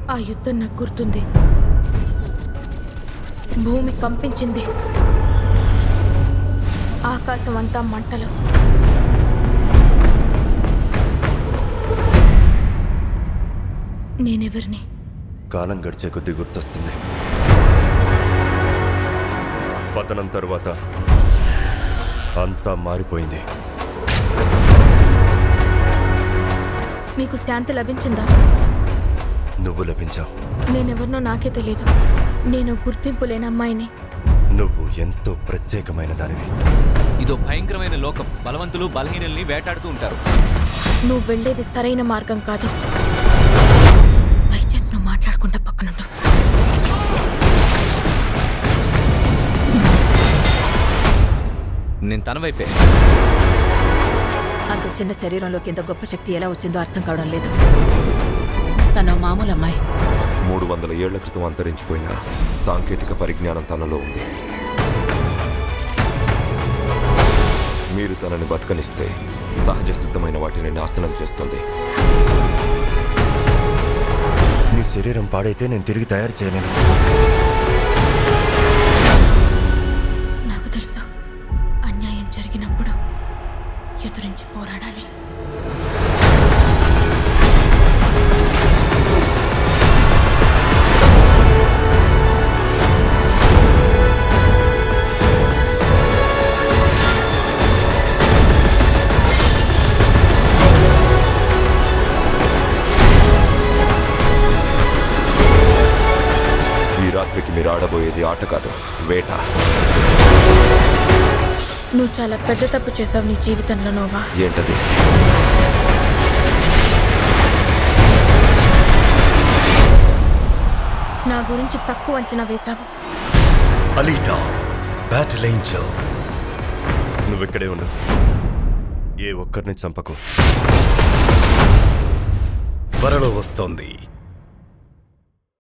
ఆ యుద్ధం నాకు గుర్తుంది భూమి కంపించింది ఆకాశం అంతా మంటలు నేనెవరిని కాలం గడిచే కొద్దీ గుర్తొస్తుంది పతనం తరువాత అంతా మారిపోయింది మీకు శాంతి లభించిందా నువ్వు లభించావు నేనెవరినో నాకే తెలియదు నేను గుర్తింపు లేని అమ్మాయిని నువ్వు ఎంతో ప్రత్యేకమైన దానివి ఇదో భయంకరమైన లోకం బలవంతులు బలహీనుల్ని వేటాడుతూ ఉంటారు నువ్వు వెళ్ళేది సరైన మార్గం కాదు దయచేసి నువ్వు మాట్లాడకుండా పక్కనుండు నేను తన వైపే అంత చిన్న శరీరంలోకి ఇంత గొప్ప శక్తి ఎలా వచ్చిందో అర్థం కావడం లేదు తన మామూలు అమ్మాయి మూడు వందల ఏళ్ల క్రితం అంతరించిపోయిన సాంకేతిక పరిజ్ఞానం తనలో ఉంది మీరు తనని బతకనిస్తే సహజ సిద్ధమైన వాటిని నాశనం చేస్తుంది నీ శరీరం పాడైతే నేను తిరిగి తయారు చేయలేను నాకు తెలుసు అన్యాయం జరిగినప్పుడు ఎదురించి పోరాడాలి ఈ రాత్రికి మీరు ఆడబోయేది ఆట కాదు వేట నువ్వు చాలా పెద్ద తప్పు చేసావు నీ జీవితంలో నోవా ఏంటది నా గురించి తక్కువ అంచనా వేశావు అలీటా బ్యాటిల్ ఏంజల్ నువ్వు ఇక్కడే ఉండు ఏ ఒక్కరిని చంపకు త్వరలో వస్తోంది